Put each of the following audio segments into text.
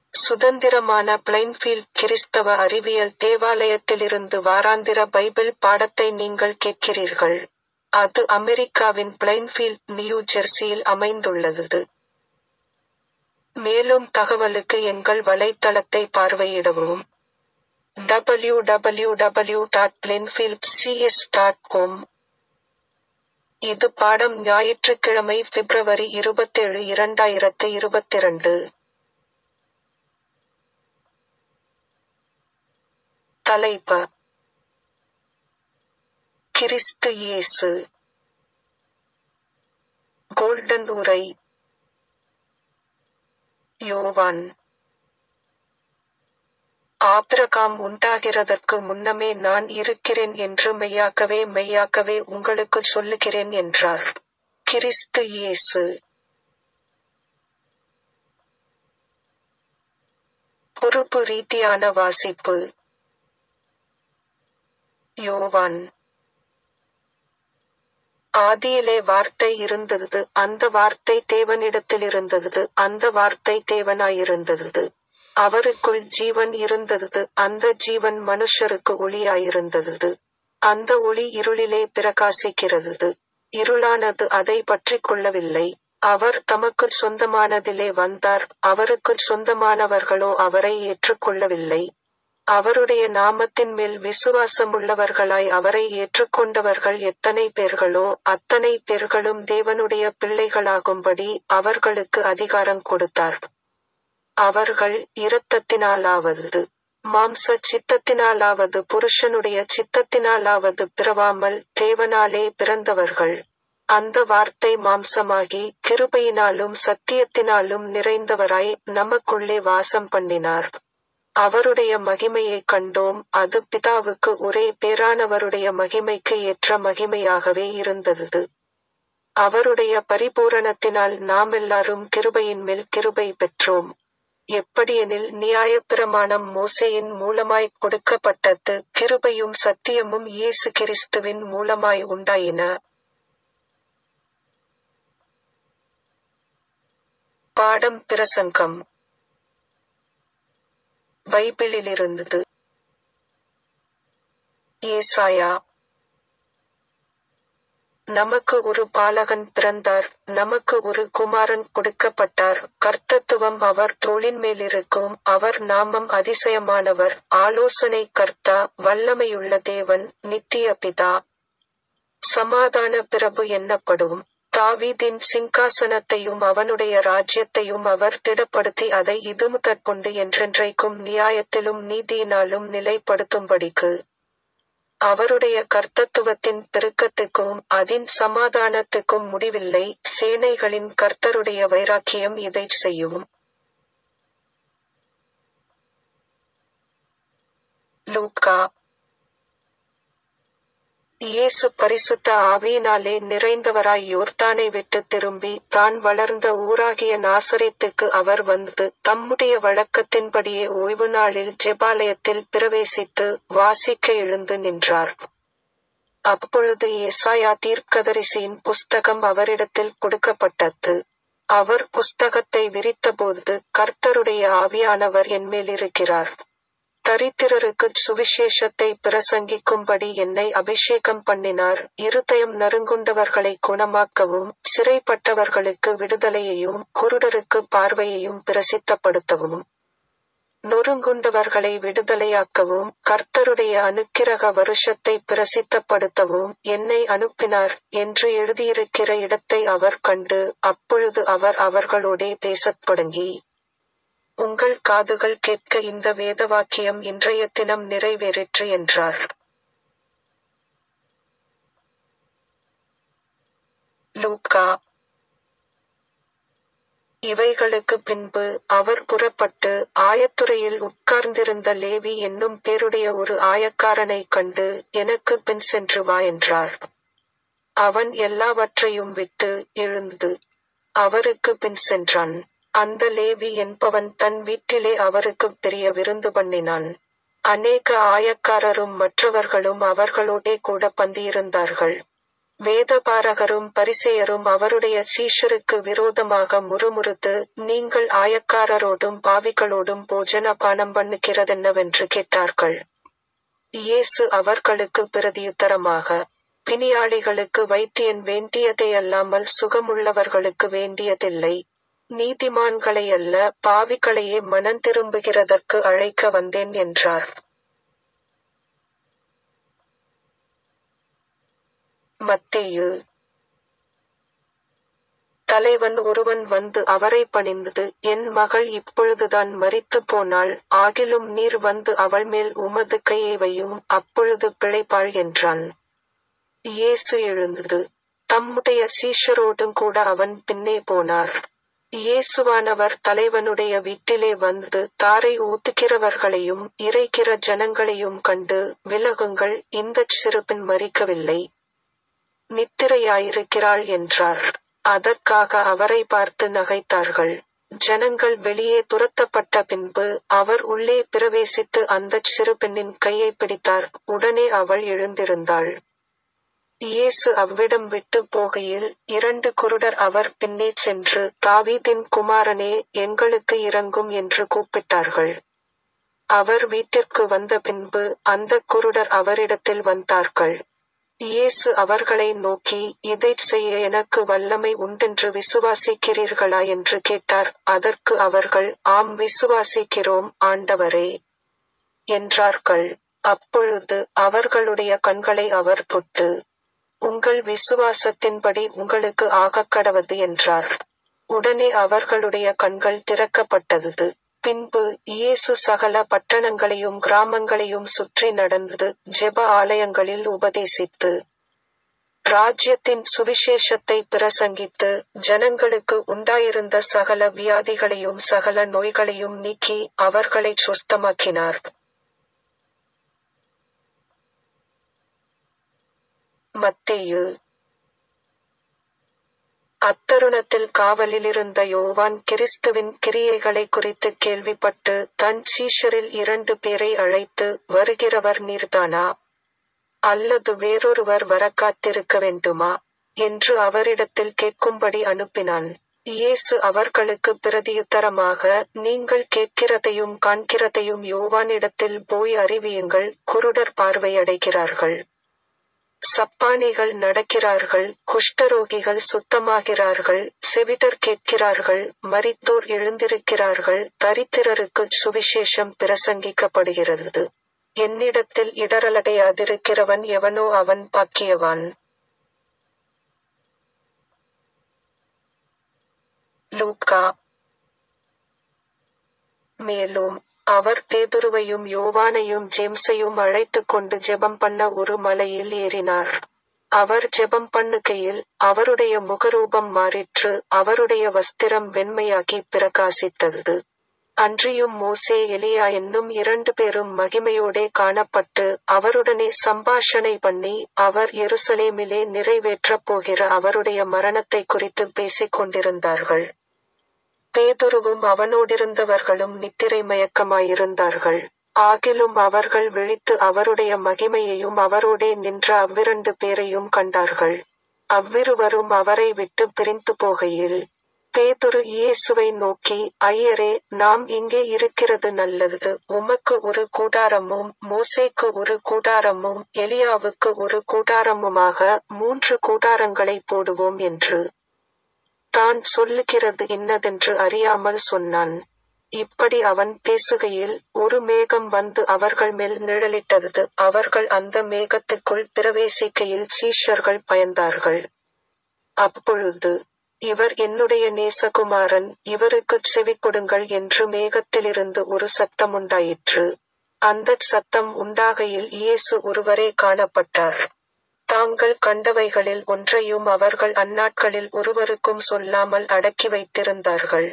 சுதந்திரமான பிளைன்ஃபீல்ட் கிறிஸ்தவ அறிவியல் தேவாலயத்திலிருந்து வாராந்திர பைபிள் பாடத்தை நீங்கள் கேட்கிறீர்கள். அது அமெரிக்காவின் பிளைன்ஃபீல்ட் நியூ ஜெர்சியில் அமைந்துள்ளது. மேலும் தகவலுக்கு எங்கள் வலைத்தளத்தை பார்வையிடவும். www.plainfieldcs.com இது பாடம் ஞாயிற்றுக்கிழமை பிப்ரவரி இருபத்தேழு இரண்டாயிரத்து இருபத்திரண்டு. தலைப்பு கிறிஸ்து இயேசு கோல்டன் உரை யோவான் ஆபிரகாம் உண்டாகிறதற்கு முன்னமே நான் இருக்கிறேன் என்று மெய்யாகவே மெய்யாகவே உங்களுக்குச் சொல்லுகிறேன் என்றார். கிறிஸ்து இயேசு பொறுப்பு ரீதியான வாசிப்பு யோவான் ஆதியிலே வார்த்தை இருந்தது அந்த வார்த்தை தேவனிடத்திலிருந்தது அந்த வார்த்தை தேவனாயிருந்தது. அவருக்குள் ஜீவன் இருந்தது அந்த ஜீவன் மனுஷருக்கு ஒளியாயிருந்தது. அந்த ஒளி இருளிலே பிரகாசிக்கிறது. இருளானது அதை பற்றிக் கொள்ளவில்லை. அவர் தமக்குச் சொந்தமானதிலே வந்தார் அவருக்குச் சொந்தமானவர்களோ அவரை ஏற்றுக்கொள்ளவில்லை. அவருடைய நாமத்தின் மேல் விசுவாசமுள்ளவர்களாய் அவரை ஏற்றுக்கொண்டவர்கள் எத்தனை பேர்களோ அத்தனை பேர்களும் தேவனுடைய பிள்ளைகளாகும்படி அவர்களுக்கு அதிகாரம் கொடுத்தார். அவர்கள் இரத்தத்தினாலாவது மாம்ச சித்தத்தினாலாவது புருஷனுடைய சித்தத்தினாலாவது பிறவாமல் தேவனாலே பிறந்தவர்கள். அந்த வார்த்தை மாம்சமாகி கிருபையினாலும் சத்தியத்தினாலும் நிறைந்தவராய் நமக்குள்ளே வாசம் பண்ணினார். அவருடைய மகிமையைக் கண்டோம் அது பிதாவுக்கு ஒரே பேறானவருடைய மகிமைக்கு ஏற்ற மகிமையாகவே இருந்தது. அவருடைய பரிபூரணத்தினால் நாமெல்லாரும் கிருபையின்மேல் கிருபை பெற்றோம். எப்படியெனில் நியாயப்பிரமாணம் மோசேயின் மூலமாய்க் கொடுக்கப்பட்டது கிருபையும் சத்தியமும் இயேசு கிறிஸ்துவின் மூலமாய் உண்டாயின. பாடம் பிரசங்கம் பைபிளிலிருந்து ஏசாயா நமக்கு ஒரு பாலகன் பிறந்தார் நமக்கு ஒரு குமாரன் கொடுக்கப்பட்டார் கர்த்தத்துவம் அவர் தோளின் மேலிருக்கும் அவர் நாமம் அதிசயமானவர் ஆலோசனை கர்த்தா வல்லமையுள்ள தேவன் நித்திய பிதா சமாதான பிரபு என்னப்படும் தாவீதின் சிங்காசனத்தையும் அவனுடைய ராஜ்யத்தையும் அவர் திடப்படுத்தி அதை இதுமுதற்கொண்டு என்றென்றைக்கும் நியாயத்திலும் நீதியினாலும் நிலைப்படுத்தும்படிக்கு அவருடைய கர்த்தத்துவத்தின் பெருக்கத்துக்கும் அதின் சமாதானத்துக்கும் முடிவில்லை சேனைகளின் கர்த்தருடைய வைராக்கியம் இதைச் செய்யும் லூக்கா இயேசு பரிசுத்த ஆவியினாலே நிறைந்தவராய் யோர்தானை விட்டு திரும்பி தான் வளர்ந்த ஊராகிய நாசரேத்துக்கு அவர் வந்து தம்முடைய வழக்கத்தின்படியே ஓய்வு நாளில் ஜெபாலயத்தில் பிரவேசித்து வாசிக்க எழுந்து நின்றார். அப்பொழுது ஏசாயா தீர்க்கதரிசியின் புஸ்தகம் அவரிடத்தில் கொடுக்கப்பட்டது. அவர் புஸ்தகத்தை விரித்தபோது கர்த்தருடைய ஆவியானவர் என்மேலிருக்கிறார். தரித்திரருக்குச் சுவிசேஷத்தை பிரசங்கிக்கும்படி என்னை அபிஷேகம் பண்ணினார் இருதயம் நறுங்குண்டவர்களை குணமாக்கவும் சிறைப்பட்டவர்களுக்கு விடுதலையையும் குருடருக்கு பார்வையையும் பிரசித்தப்படுத்தவும் நொறுங்குண்டவர்களை விடுதலையாக்கவும் கர்த்தருடைய அனுக்கிரக வருஷத்தை பிரசித்தப்படுத்தவும் என்னை அனுப்பினார் என்று எழுதியிருக்கிற இடத்தை அவர் கண்டு அப்பொழுது அவர் அவர்களோடே பேசத் தொடங்கி உங்கள் காதுகள் கேட்க இந்த வேதவாக்கியம் இன்றைய தினம் நிறைவேறிற்று என்றார். லூக்கா இவைகளுக்கு பின்பு அவர் புறப்பட்டு ஆயத்துறையில் உட்கார்ந்திருந்த லேவி என்னும் பேருடைய ஒரு ஆயக்காரனைக் கண்டு எனக்கு பின் சென்று வா என்றார். அவன் எல்லாவற்றையும் விட்டு எழுந்து அவருக்கு பின் சென்றான். அந்த லேவி என்பவன் தன் வீட்டிலே அவருக்குப் பெரிய விருந்து பண்ணினான். அநேக ஆயக்காரரும் மற்றவர்களும் அவர்களோடே கூட பந்தியிருந்தார்கள். வேதபாரகரும் பரிசேயரும் அவருடைய சீஷருக்கு விரோதமாக முறுமுறுத்து நீங்கள் ஆயக்காரரோடும் பாவிகளோடும் போஜன பானம் பண்ணுகிறதென்னவென்று கேட்டார்கள் இயேசு அவர்களுக்கு பிரதியுத்தரமாக பிணியாளிகளுக்கு வைத்தியன் வேண்டியதையல்லாமல் சுகமுள்ளவர்களுக்கு வேண்டியதில்லை நீதிமான்களை அல்ல பாவிகளையே மனம் திரும்புகிறதற்கு அழைக்க வந்தேன் என்றார் மத்தேயு தலைவன் ஒருவன் வந்து அவரை பணிந்தது என் மகள் இப்பொழுதுதான் மரித்து போனாள் ஆகிலும் நீர் வந்து அவள் மேல் உமது கையை வையும் அப்பொழுது பிழைப்பாள் என்றான் இயேசு எழுந்தது தம்முடைய சீஷரோடும் கூட அவன் பின்னே போனார் இயேசுவானவர் தலைவனுடைய வீட்டிலே வந்து தாரை ஊத்துகிறவர்களையும் இறைக்கிற ஜனங்களையும் கண்டு விலகுங்கள் இந்தச் சிறுபின் மறிக்கவில்லை நித்திரையாயிருக்கிறாள் என்றார் அதற்காக அவரை பார்த்து நகைத்தார்கள் ஜனங்கள் வெளியே துரத்தப்பட்ட பின்பு அவர் உள்ளே பிரவேசித்து அந்தச் சிறு பெண்ணின் கையை பிடித்தார் உடனே அவள் எழுந்திருந்தாள் இயேசு அவ்விடம் விட்டு போகையில் இரண்டு குருடர் அவர் பின்னே சென்று தாவீதின் குமாரனே எங்களுக்கு இறங்கும் என்று கூப்பிட்டார்கள் அவர் வீட்டிற்கு வந்த பின்பு அந்த குருடர் அவரிடத்தில் வந்தார்கள் இயேசு அவர்களை நோக்கி இதைச் செய்ய எனக்கு வல்லமை உண்டென்று விசுவாசிக்கிறீர்களா என்று கேட்டார் அதற்கு அவர்கள் ஆம் விசுவாசிக்கிறோம் ஆண்டவரே என்றார்கள் அப்பொழுது அவர்களுடைய கண்களை அவர் தொட்டு உங்கள் விசுவாசத்தின்படி உங்களுக்கு ஆகக் கடவது என்றார் உடனே அவர்களுடைய கண்கள் திறக்கப்பட்டது பின்பு இயேசு சகல பட்டணங்களையும் கிராமங்களையும் சுற்றி நடந்தது ஜெப ஆலயங்களில் உபதேசித்து ராஜ்யத்தின் சுவிசேஷத்தை பிரசங்கித்து ஜனங்களுக்கு உண்டாயிருந்த சகல வியாதிகளையும் சகல நோய்களையும் நீக்கி அவர்களை சுஸ்தமாக்கினார் மத்தேயு அத்தருணத்தில் காவலிலிருந்த யோவான் கிறிஸ்துவின் கிரியைகளை குறித்து கேள்விப்பட்டு தன் சீஷரில் இரண்டு பேரை அழைத்து வருகிறவர் நீர்தானா அல்லது வேறொருவர் வர காத்திருக்க வேண்டுமா என்று அவரிடத்தில் கேட்கும்படி அனுப்பினான் இயேசு அவர்களுக்கு பிரதியுத்தரமாக நீங்கள் கேட்கிறதையும் காண்கிறதையும் யோவானிடத்தில் போய் அறிவியுங்கள் குருடர் பார்வையடைகிறார்கள் சப்பானிகள் நடக்கிறார்கள் குஷ்டரோகிகள் சுத்தமாகிறார்கள் செவிடர் கேட்கிறார்கள் மரித்தோர் எழுந்திருக்கிறார்கள் தரித்திரருக்கு சுவிசேஷம் பிரசங்கிக்கப்படுகிறது என்னிடத்தில் இடரலடையாதிருக்கிறவன் எவனோ அவன் பாக்கியவான் லூக்கா மேலும் அவர் பேதுருவையும் யோவானையும் ஜேம்ஸையும் அழைத்துக் கொண்டு ஜெபம் பண்ண ஒரு மலையில் ஏறினார் அவர் ஜெபம் பண்ணுகையில் அவருடைய முகரூபம் மாறிற்று அவருடைய வஸ்திரம் வெண்மையாகி பிரகாசித்தது அன்றியும் மோசே எலியா என்னும் இரண்டு பேரும் மகிமையோடே காணப்பட்டு அவருடனே சம்பாஷணை பண்ணி அவர் எருசலேமிலே நிறைவேற்றப் போகிற அவருடைய மரணத்தை குறித்து பேசிக் கொண்டிருந்தார்கள் பேதுருவும் அவனோடிருந்தவர்களும் நித்திரை மயக்கமாயிருந்தார்கள் ஆகிலும் அவர்கள் விழித்து அவருடைய மகிமையையும் அவரோடே நின்ற அவ்விரண்டு பேரையும் கண்டார்கள் அவ்விருவரும் அவரை விட்டு பிரிந்து போகையில் பேதுரு இயேசுவை நோக்கி ஐயரே நாம் இங்கே இருக்கிறது நல்லது உமக்கு ஒரு கூடாரமும் மோசேக்கு ஒரு கூடாரமும் எலியாவுக்கு ஒரு கூடாரமுமாக மூன்று கூடாரங்களை போடுவோம் என்று தான் சொல்லுகிறது இன்னதென்று அறியாமல் சொன்னான் இப்படி அவன் பேசுகையில் ஒரு மேகம் வந்து அவர்கள் மேல் நிழலிட்டது அவர்கள் அந்த மேகத்துக்குள் பிரவேசிக்கையில் சீஷர்கள் பயந்தார்கள் அப்பொழுது இவர் என்னுடைய நேசகுமாரன் இவருக்குச் செவி கொடுங்கள் என்று மேகத்திலிருந்து ஒரு சத்தம் உண்டாயிற்று அந்தச் சத்தம் உண்டாகையில் இயேசு ஒருவரே காணப்பட்டார் தாங்கள் கண்டவைகளில் ஒன்றையும் அவர்கள் அந்நாட்களில் ஒருவருக்கும் சொல்லாமல் அடக்கி வைத்திருந்தார்கள்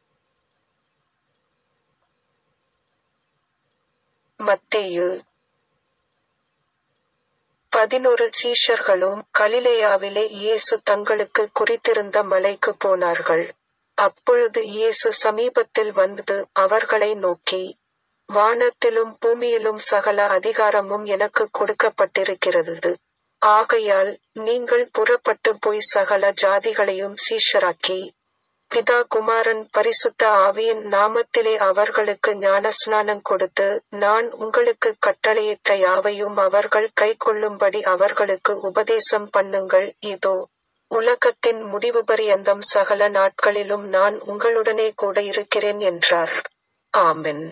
மத்தேயு பதினொரு சீஷர்களும் கலிலேயாவிலே இயேசு தங்களுக்கு குறித்திருந்த மலைக்கு போனார்கள் அப்பொழுது இயேசு சமீபத்தில் வந்து அவர்களை நோக்கி வானத்திலும் பூமியிலும் சகல அதிகாரமும் எனக்கு கொடுக்கப்பட்டிருக்கிறது ஆகையால் நீங்கள் புறப்பட்டு போய் சகல ஜாதிகளையும் சீஷராக்கி பிதா குமாரன் பரிசுத்த ஆவியின் நாமத்திலே அவர்களுக்கு ஞானஸ்நானம் கொடுத்து நான் உங்களுக்கு கட்டளையிட்ட யாவையும் அவர்கள் கைக்கொள்ளும்படி அவர்களுக்கு உபதேசம் பண்ணுங்கள் இதோ உலகத்தின் முடிவு பரியந்தம் சகல நாட்களிலும் நான் உங்களுடனே கூட இருக்கிறேன் என்றார் ஆமென்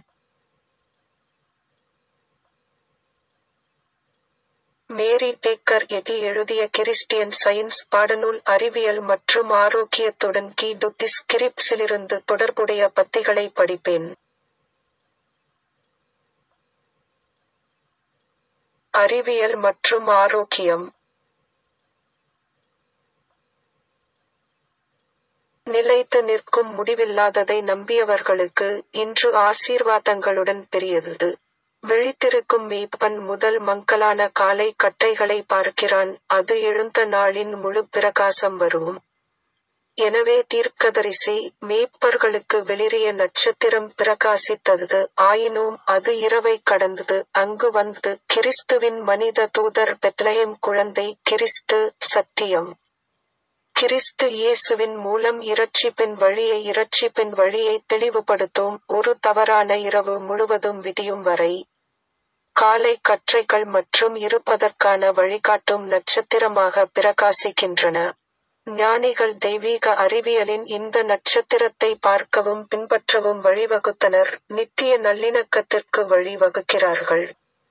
மேரி டேக்கர் எடி எழுதிய கிறிஸ்டியன் சயின்ஸ் பாடநூல் அறிவியல் மற்றும் ஆரோக்கியத்துடன் கீ டுத்தி ஸ்கிரிப்ட்ஸிலிருந்து தொடர்புடைய பத்திகளை படிப்பேன் அறிவியல் மற்றும் ஆரோக்கியம் நிலைத்து நிற்கும் முடிவில்லாததை நம்பியவர்களுக்கு இன்று ஆசீர்வாதங்களுடன் பெரியது விழித்திருக்கும் மேய்ப்பன் முதல் மங்கலான காலை கட்டைகளை பார்க்கிறான் அது எழுந்த நாளின் முழு பிரகாசம் வரும் எனவே தீர்க்கதரிசி மேய்ப்பர்களுக்கு வெளிரிய நட்சத்திரம் பிரகாசித்தது ஆயினும் அது இரவை கடந்தது அங்கு வந்து கிறிஸ்துவின் மனித தூதர் பெத்லயம் குழந்தை கிறிஸ்து சத்தியம் கிறிஸ்து இயேசுவின் மூலம் இரட்சிப்பின் வழியை இரட்சிப்பின் வழியை தெளிவுபடுத்தும் ஒரு தவறான இரவு முழுவதும் விடியும் வரை காலை கற்றைகள் மற்றும் இருப்பதற்கான வழிகாட்டும் நட்சத்திரமாக பிரகாசிக்கின்றன ஞானிகள் தெய்வீக அறிவியலின் இந்த நட்சத்திரத்தை பார்க்கவும் பின்பற்றவும் வழிவகுத்தனர் நித்திய நல்லிணக்கத்திற்கு வழிவகுக்கிறார்கள்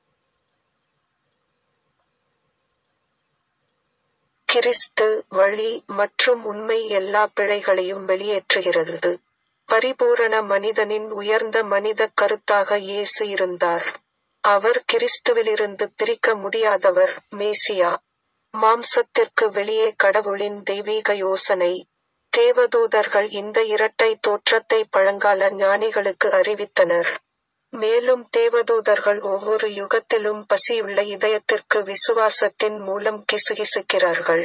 கிறிஸ்து வழி மற்றும் உண்மை எல்லா பிழைகளையும் வெளியேற்றுகிறது பரிபூரண மனிதனின் உயர்ந்த மனித கருத்தாக இயேசு இருந்தார் அவர் கிறிஸ்துவிலிருந்து பிரிக்க முடியாதவர் மேசியா மாம்சத்திற்கு வெளியே கடவுளின் தெய்வீக யோசனை தேவதூதர்கள் இந்த இரட்டை தோற்றத்தை பழங்கால ஞானிகளுக்கு அறிவித்தனர் மேலும் தேவதூதர்கள் ஒவ்வொரு யுகத்திலும் பசியுள்ள இதயத்திற்கு விசுவாசத்தின் மூலம் கிசுகிசுக்கிறார்கள்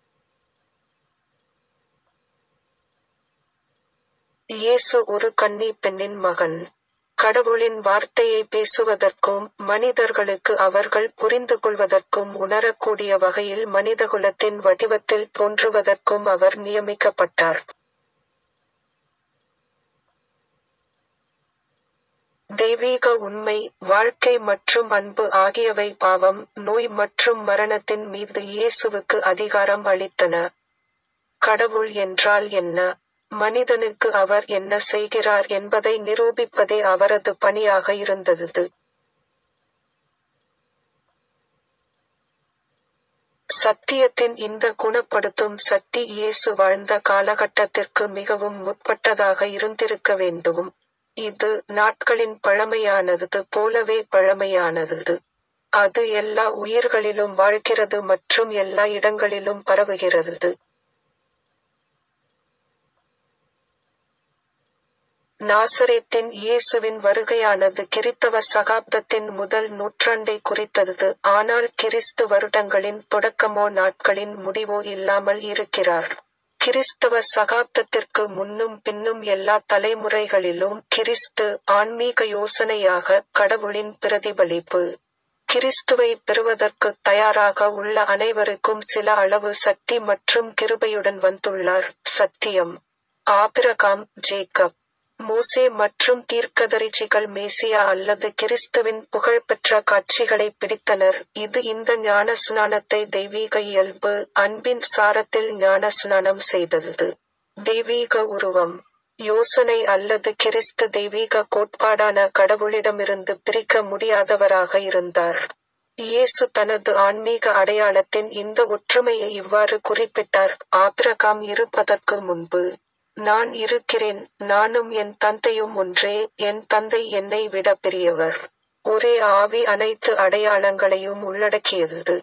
இயேசு ஒரு கன்னி பெண்ணின் மகன் கடவுளின் வார்த்தையை பேசுவதற்கும் மனிதர்களுக்கு அவர்கள் புரிந்து கொள்வதற்கும் உணரக்கூடிய வகையில் மனிதகுலத்தின் வடிவத்தில் தோன்றுவதற்கும் அவர் நியமிக்கப்பட்டார் தெய்வீக உண்மை வாழ்க்கை மற்றும் அன்பு ஆகியவை பாவம் நோய் மற்றும் மரணத்தின் மீது இயேசுவுக்கு அதிகாரம் அளித்தன கடவுள் என்றால் என்ன மனிதனுக்கு அவர் என்ன செய்கிறார் என்பதை நிரூபிப்பதே அவரது பணியாக இருந்தது சத்தியத்தின் இந்த குணப்படுத்தும் சக்தி இயேசு வாழ்ந்த காலகட்டத்திற்கு மிகவும் முற்பட்டதாக இருந்திருக்க வேண்டும் இது நாட்களின் பழமையானது போலவே பழமையானது அது எல்லா உயிர்களிலும் வாழ்கிறது மற்றும் எல்லா இடங்களிலும் பரவுகிறது நாசரேத்தின் இயேசுவின் வருகையானது கிறித்தவ சகாப்தத்தின் முதல் நூற்றாண்டை குறித்தது ஆனால் கிறிஸ்து வருடங்களின் தொடக்கமோ நாட்களின் முடிவோ இல்லாமல் இருக்கிறார் கிறிஸ்தவ சகாப்தத்திற்கு முன்னும் பின்னும் எல்லா தலைமுறைகளிலும் கிறிஸ்து ஆன்மீக யோசனையாக கடவுளின் பிரதிபலிப்பு கிறிஸ்துவை பெறுவதற்கு தயாராக உள்ள அனைவருக்கும் சில அளவு சக்தி மற்றும் கிருபையுடன் வந்துள்ளார் சத்தியம் ஆபிரகாம் ஜேக்கப் மோசே மற்றும் தீர்க்கதரிசிகள் மேசியா அல்லது கிறிஸ்துவின் புகழ்பெற்ற காட்சிகளை பிடித்தனர் இது இந்த ஞானஸ்நானத்தை தெய்வீக இயல்பு அன்பின் சாரத்தில் ஞானஸ்நானம் செய்தது தெய்வீக உருவம் யோசனை அல்லது கிறிஸ்து தெய்வீக கோட்பாடான கடவுளிடமிருந்து பிரிக்க முடியாதவராக இருந்தார் இயேசு தனது ஆன்மீக அடையாளத்தின் இந்த ஒற்றுமையை இவ்வாறு குறிப்பிட்டார் ஆபிரகாம் இருப்பதற்கு முன்பு நான் இருக்கிறேன் நானும் என் தந்தையும் ஒன்றே என் தந்தை என்னை விட பெரியவர் ஒரே ஆவி அனைத்து அடையாளங்களையும் உள்ளடக்கியது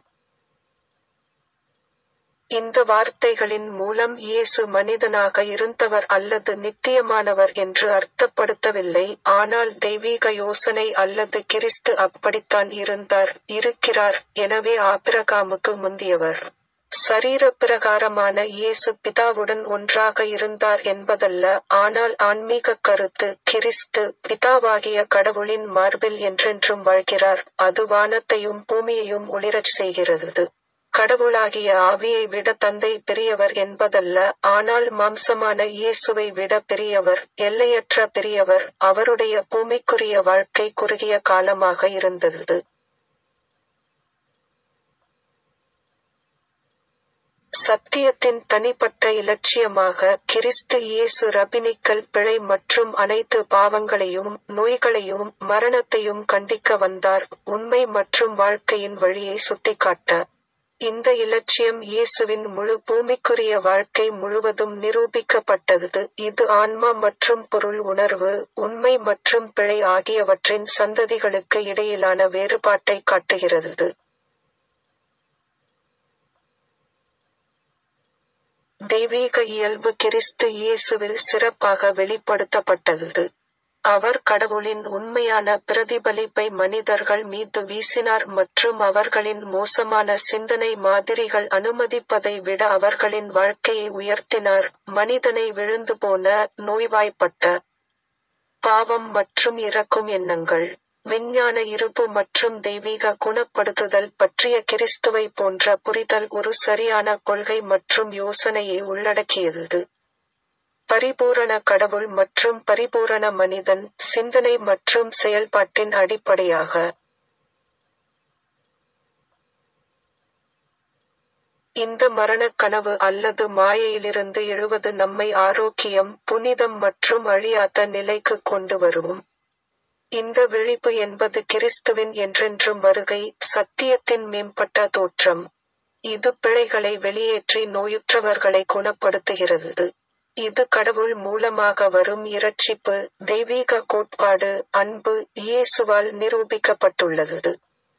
இந்த வார்த்தைகளின் மூலம் இயேசு மனிதனாக இருந்தவர் அல்லது நித்தியமானவர் என்று அர்த்தப்படுத்தவில்லை ஆனால் தெய்வீக யோசனை அல்லது கிறிஸ்து அப்படித்தான் இருந்தார் இருக்கிறார் எனவே ஆபிரகாமுக்கு முந்தியவர் சரீர பிரகாரமான இயேசு பிதாவுடன் ஒன்றாக இருந்தார் என்பதல்ல ஆனால் ஆன்மீக கருத்து கிறிஸ்து பிதாவாகிய கடவுளின் மார்பில் என்றென்றும் வாழ்கிறார் அது வானத்தையும் பூமியையும் ஒளிரச் செய்கிறது கடவுளாகிய ஆவியை விட தந்தை பெரியவர் என்பதல்ல ஆனால் மாம்சமான இயேசுவை விட பெரியவர் எல்லையற்ற பெரியவர் அவருடைய பூமிக்குரிய வாழ்க்கை குறுகிய காலமாக இருந்தது சத்தியத்தின் தனிப்பட்ட இலட்சியமாக கிறிஸ்து இயேசு ரபினிக்கல் பிழை மற்றும் அனைத்து பாவங்களையும் நோய்களையும் மரணத்தையும் கண்டிக்க வந்தார் உண்மை மற்றும் வாழ்க்கையின் வழியை சுட்டிக்காட்ட இந்த இலட்சியம் இயேசுவின் முழு பூமிக்குரிய வாழ்க்கை முழுவதும் நிரூபிக்கப்பட்டது இது ஆன்மா மற்றும் பொருள் உணர்வு உண்மை மற்றும் பிழை ஆகியவற்றின் சந்ததிகளுக்கு இடையிலான வேறுபாட்டை காட்டுகிறது தெய்வீக இயல்பு கிறிஸ்து இயேசுவில் சிறப்பாக வெளிப்படுத்தப்பட்டது அவர் கடவுளின் உண்மையான பிரதிபலிப்பை மனிதர்கள் மீது வீசினார் மற்றும் அவர்களின் மோசமான சிந்தனை மாதிரிகள் அனுமதிப்பதை விட அவர்களின் வாழ்க்கையை உயர்த்தினார் மனிதனை விழுந்து போன நோய்வாய்ப்பட்ட பாவம் மற்றும் இறக்கும் எண்ணங்கள் விஞ்ஞான இருப்பு மற்றும் தெய்வீக குணப்படுத்துதல் பற்றிய கிறிஸ்துவை போன்ற புரிதல் ஒரு சரியான கொள்கை மற்றும் யோசனையை உள்ளடக்கியது பரிபூரண கடவுள் மற்றும் பரிபூரண மனிதன் சிந்தனை மற்றும் செயல்பாட்டின் அடிப்படையாக இந்த மரணக் கனவு அல்லது மாயையிலிருந்து எழுவது நம்மை ஆரோக்கியம் புனிதம் மற்றும் அழியாத நிலைக்கு கொண்டு வரும் இந்த விழிப்பு என்பது கிறிஸ்துவின் என்றென்றும் வருகை சத்தியத்தின் மேம்பட்ட தோற்றம் இது பிழைகளை வெளியேற்றி நோயுற்றவர்களை குணப்படுத்துகிறது இது கடவுள் மூலமாக வரும் இரட்சிப்பு தெய்வீக கோட்பாடு அன்பு இயேசுவால் நிரூபிக்கப்பட்டுள்ளது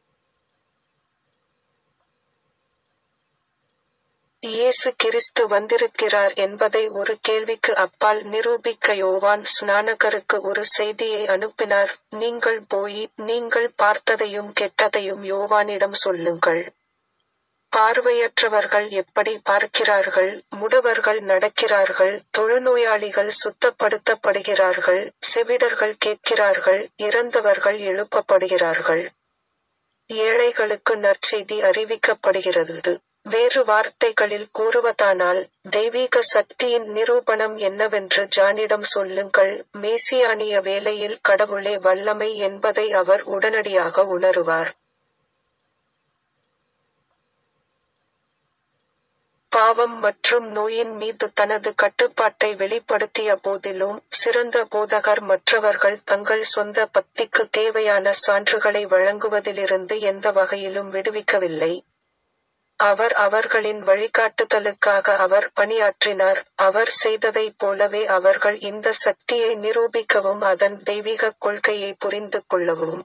இயேசு கிறிஸ்து வந்திருக்கிறார் என்பதை ஒரு கேள்விக்கு அப்பால் நிரூபிக்க யோவான் ஸ்நானகருக்கு ஒரு செய்தியை அனுப்பினார் நீங்கள் போய் நீங்கள் பார்த்ததையும் கெட்டதையும் யோவானிடம் சொல்லுங்கள் பார்வையற்றவர்கள் எப்படி பார்க்கிறார்கள் முடவர்கள் நடக்கிறார்கள் தொழுநோயாளிகள் சுத்தப்படுத்தப்படுகிறார்கள் செவிடர்கள் கேட்கிறார்கள் இறந்தவர்கள் எழுப்பப்படுகிறார்கள் ஏழைகளுக்கு நற்செய்தி அறிவிக்கப்படுகிறது வேறு வார்த்தைகளில் கூறுவதானால் தெய்வீக சக்தியின் நிரூபணம் என்னவென்று ஜானிடம் சொல்லுங்கள் மேசியானிய வேலையில் கடவுளே வல்லமை என்பதை அவர் உடனடியாக உணருவார் பாவம் மற்றும் நோயின் மீது தனது கட்டுப்பாட்டை வெளிப்படுத்திய போதிலும் சிறந்த போதகர் மற்றவர்கள் தங்கள் சொந்த பக்திக்கு தேவையான சான்றுகளை வழங்குவதிலிருந்து எந்த வகையிலும் விடுவிக்கவில்லை அவர் அவர்களின் வழிகாட்டுதலுக்காக அவர் பணியாற்றினார் அவர் செய்ததைப் போலவே அவர்கள் இந்த சக்தியை நிரூபிக்கவும் அதன் தெய்வீக கொள்கையை புரிந்து கொள்ளவும்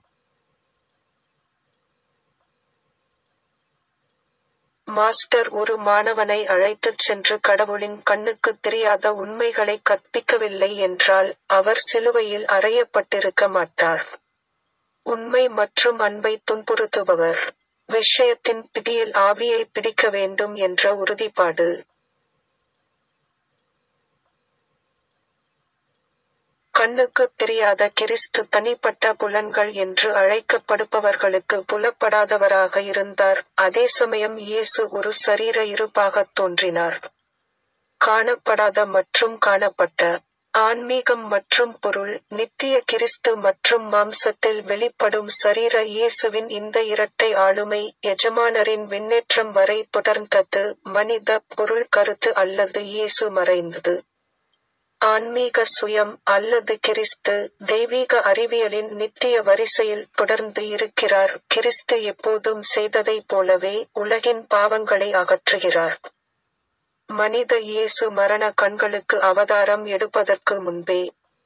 மாஸ்டர் ஒரு மாணவனை அழைத்துச் சென்று கடவுளின் கண்ணுக்கு தெரியாத உண்மைகளை கற்பிக்கவில்லை என்றால் அவர் சிலுவையில் அறையப்பட்டிருக்க மாட்டார் உண்மை மற்றும் அன்பை துன்புறுத்துபவர் விஷயத்தின் பிடியில் ஆவியை பிடிக்க வேண்டும் என்ற உறுதிப்பாடு கண்ணுக்குத் தெரியாத கிறிஸ்து தனிப்பட்ட புலன்கள் என்று அழைக்கப்படுபவர்களுக்கு புலப்படாதவராக இருந்தார் அதே சமயம் இயேசு ஒரு சரீர இருப்பாகத் தோன்றினார் காணப்படாத மற்றும் காணப்பட்ட ஆன்மீகம் மற்றும் பொருள் நித்திய கிறிஸ்து மற்றும் மாம்சத்தில் வெளிப்படும் சரீர இயேசுவின் இந்த இரட்டை ஆளுமை எஜமானரின் விண்ணேற்றம் வரை தொடர்ந்தது மனித பொருள் கருத்து அல்லது இயேசு மறைந்தது ஆன்மீக சுயம் அல்லது கிறிஸ்து தெய்வீக அறிவியலின் நித்திய வரிசையில் தொடர்ந்து இருக்கிறார் கிறிஸ்து எப்போதும் செய்ததைப் போலவே உலகின் பாவங்களை அகற்றுகிறார் மனித இயேசு மரண கண்களுக்கு அவதாரம் எடுப்பதற்கு முன்பே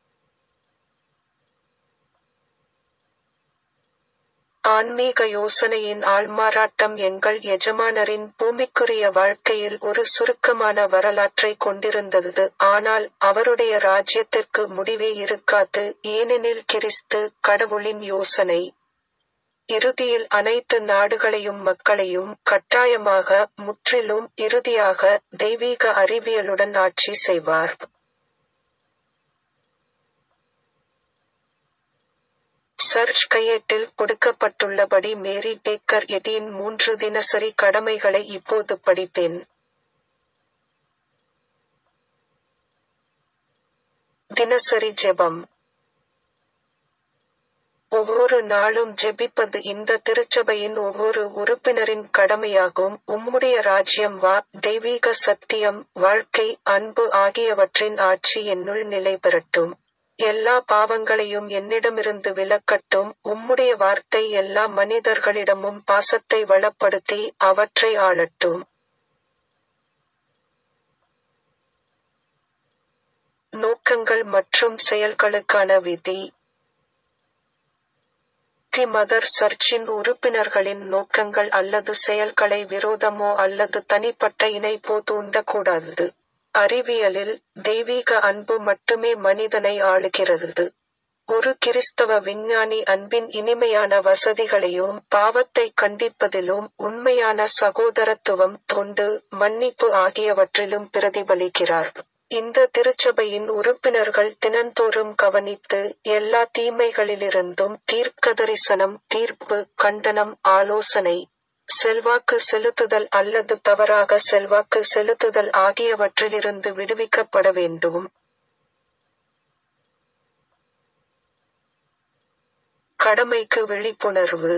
ஆன்மீக யோசனையின் ஆள்மாறாட்டம் எங்கள் எஜமானரின் பூமிக்குரிய வாழ்க்கையில் ஒரு சுருக்கமான வரலாற்றை கொண்டிருந்தது ஆனால் அவருடைய ராஜ்யத்திற்கு முடிவே இருக்காது ஏனெனில் கிறிஸ்து கடவுளின் யோசனை இறுதியில் அனைத்து நாடுகளையும் மக்களையும் கட்டாயமாக முற்றிலும் இறுதியாக தெய்வீக அறிவியலுடன் ஆட்சி செய்வார் சர்ச் கையேட்டில் கொடுக்கப்பட்டுள்ளபடி மேரி பேக்கர் எட்டியின் மூன்று தினசரி கடமைகளை இப்போது படிப்பேன் தினசரி ஜெபம் ஒவ்வொரு நாளும் ஜெபிப்பது இந்த திருச்சபையின் ஒவ்வொரு உறுப்பினரின் கடமையாகும் உம்முடைய ராஜ்யம் வா தெய்வீக சத்தியம் வாழ்க்கை அன்பு ஆகியவற்றின் ஆட்சி என்னுள் நிலை பெறட்டும் எல்லா பாவங்களையும் என்னிடமிருந்து விலக்கட்டும் உம்முடைய வார்த்தை எல்லா மனிதர்களிடமும் பாசத்தை வளப்படுத்தி அவற்றை ஆளட்டும் நோக்கங்கள் மற்றும் செயல்களுக்கான விதி தி மதர் சர்ச்சின் உறுப்பினர்களின் நோக்கங்கள் அல்லது செயல்களை விரோதமோ அல்லது தனிப்பட்ட இணைப்போ தூண்டக்கூடாது அறிவியலில் தெய்வீக அன்பு மட்டுமே மனிதனை ஆளுகிறது ஒரு கிறிஸ்தவ விஞ்ஞானி அன்பின் இனிமையான வசதிகளையும் பாவத்தை கண்டிப்பதிலும் உண்மையான சகோதரத்துவம் தொண்டு மன்னிப்பு ஆகியவற்றிலும் பிரதிபலிக்கிறார் இந்த திருச்சபையின் உறுப்பினர்கள் தினந்தோறும் கவனித்து எல்லா தீமைகளிலிருந்தும் தீர்க்கதரிசனம் தீர்ப்பு கண்டனம் ஆலோசனை செல்வாக்கு செலுத்துதல் அல்லது தவறாக செல்வாக்கு செலுத்துதல் ஆகியவற்றிலிருந்து விடுவிக்கப்பட வேண்டும் கடமைக்கு விழிப்புணர்வு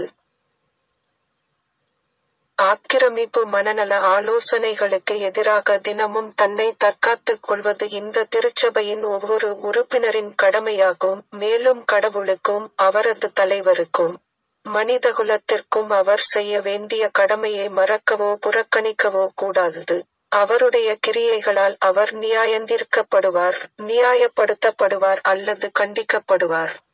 ஆக்கிரமிப்பு மனநல ஆலோசனைகளுக்கு எதிராக தினமும் தன்னை தற்காத்துக் கொள்வது இந்த திருச்சபையின் ஒவ்வொரு உறுப்பினரின் கடமையாகும் மேலும் கடவுளுக்கும் அவரது தலைவருக்கும் மனிதகுலத்திற்கும் அவர் செய்ய வேண்டிய கடமையை மறக்கவோ புறக்கணிக்கவோ கூடாது அவருடைய கிரியைகளால் அவர் நியாயந்தீர்க்கப்படுவார் நியாயப்படுத்தப்படுவார் அல்லது கண்டிக்கப்படுவார்